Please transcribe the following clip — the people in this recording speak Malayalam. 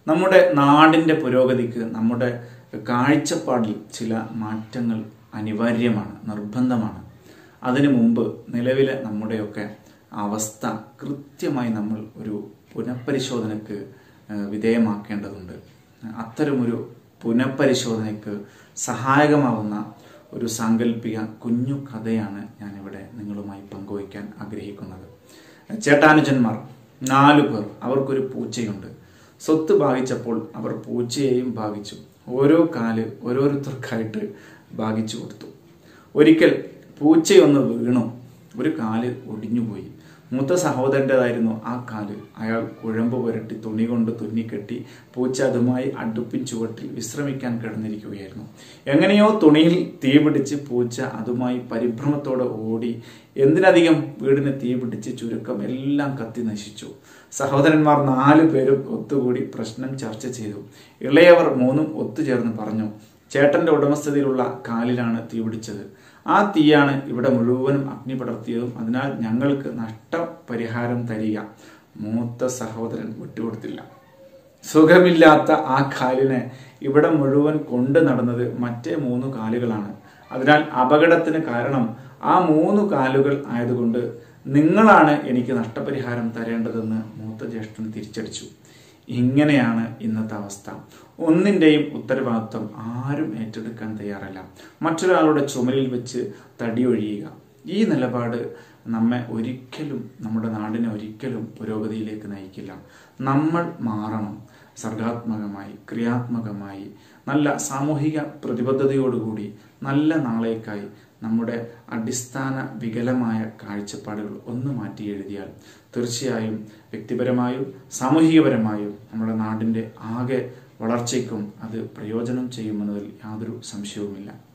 നമ്മുടെ നാടിൻ്റെ പുരോഗതിക്ക് നമ്മുടെ കാഴ്ചപ്പാടിൽ ചില മാറ്റങ്ങൾ അനിവാര്യമാണ് നിർബന്ധമാണ് അതിനു മുമ്പ് നിലവിലെ നമ്മുടെയൊക്കെ അവസ്ഥ കൃത്യമായി നമ്മൾ ഒരു പുനഃപരിശോധനയ്ക്ക് ഏഹ്, വിധേയമാക്കേണ്ടതുണ്ട് അത്തരമൊരു പുനഃപരിശോധനയ്ക്ക് സഹായകമാവുന്ന ഒരു സാങ്കല്പിക കുഞ്ഞു കഥയാണ് ഞാനിവിടെ നിങ്ങളുമായി പങ്കുവയ്ക്കാൻ ആഗ്രഹിക്കുന്നത് ചേട്ടാനുജന്മാർ നാലു പേർ അവർക്കൊരു പൂച്ചയുണ്ട് സ്വത്ത് ഭാഗിച്ചപ്പോൾ അവർ പൂച്ചയെയും ഭാഗിച്ചു ഓരോ കാല് ഓരോരുത്തർക്കായിട്ട് ഭാഗിച്ചു കൊടുത്തു ഒരിക്കൽ പൂച്ചയൊന്ന് വീണു ഒരു കാല് ഒടിഞ്ഞുപോയി മൂത്ത സഹോദരൻ്റെതായിരുന്നു ആ കാല് അയാൾ കുഴമ്പ് പുരട്ടി തുണി കൊണ്ട് തുന്നിക്കെട്ടി പൂച്ച അതുമായി അടുപ്പിൻ ചുവട്ടിൽ വിശ്രമിക്കാൻ കിടന്നിരിക്കുകയായിരുന്നു എങ്ങനെയോ തുണിയിൽ തീ പിടിച്ച് പൂച്ച അതുമായി പരിഭ്രമത്തോടെ ഓടി എന്തിനധികം വീടിന് തീ പിടിച്ച് ചുരുക്കം എല്ലാം കത്തി നശിച്ചു സഹോദരന്മാർ നാലു പേരും ഒത്തുകൂടി പ്രശ്നം ചർച്ച ചെയ്തു ഇളയവർ മൂന്നും ഒത്തുചേർന്ന് പറഞ്ഞു ചേട്ടന്റെ ഉടമസ്ഥതയിലുള്ള കാലിലാണ് തീ പിടിച്ചത് ആ തീയാണ് ഇവിടെ മുഴുവനും അഗ്നി പടർത്തിയതും അതിനാൽ ഞങ്ങൾക്ക് നഷ്ടപരിഹാരം തരിക മൂത്ത സഹോദരൻ വിട്ടുകൊടുത്തില്ല സുഖമില്ലാത്ത ആ കാലിനെ ഇവിടെ മുഴുവൻ കൊണ്ടു നടന്നത് മറ്റേ മൂന്ന് കാലുകളാണ് അതിനാൽ അപകടത്തിന് കാരണം ആ മൂന്ന് കാലുകൾ ആയതുകൊണ്ട് നിങ്ങളാണ് എനിക്ക് നഷ്ടപരിഹാരം തരേണ്ടതെന്ന് മൂത്ത ജ്യേഷ്ഠൻ തിരിച്ചടിച്ചു ഇങ്ങനെയാണ് ഇന്നത്തെ അവസ്ഥ ഒന്നിൻ്റെയും ഉത്തരവാദിത്വം ആരും ഏറ്റെടുക്കാൻ തയ്യാറല്ല മറ്റൊരാളുടെ ചുമലിൽ വെച്ച് തടിയൊഴിയുക ഈ നിലപാട് നമ്മെ ഒരിക്കലും നമ്മുടെ നാടിനെ ഒരിക്കലും പുരോഗതിയിലേക്ക് നയിക്കില്ല നമ്മൾ മാറണം സർഗാത്മകമായി ക്രിയാത്മകമായി നല്ല സാമൂഹിക പ്രതിബദ്ധതയോടുകൂടി നല്ല നാളേക്കായി നമ്മുടെ അടിസ്ഥാന വികലമായ കാഴ്ചപ്പാടുകൾ ഒന്ന് മാറ്റി എഴുതിയാൽ തീർച്ചയായും വ്യക്തിപരമായും സാമൂഹികപരമായും നമ്മുടെ നാടിൻ്റെ ആകെ വളർച്ചയ്ക്കും അത് പ്രയോജനം ചെയ്യുമെന്നതിൽ യാതൊരു സംശയവുമില്ല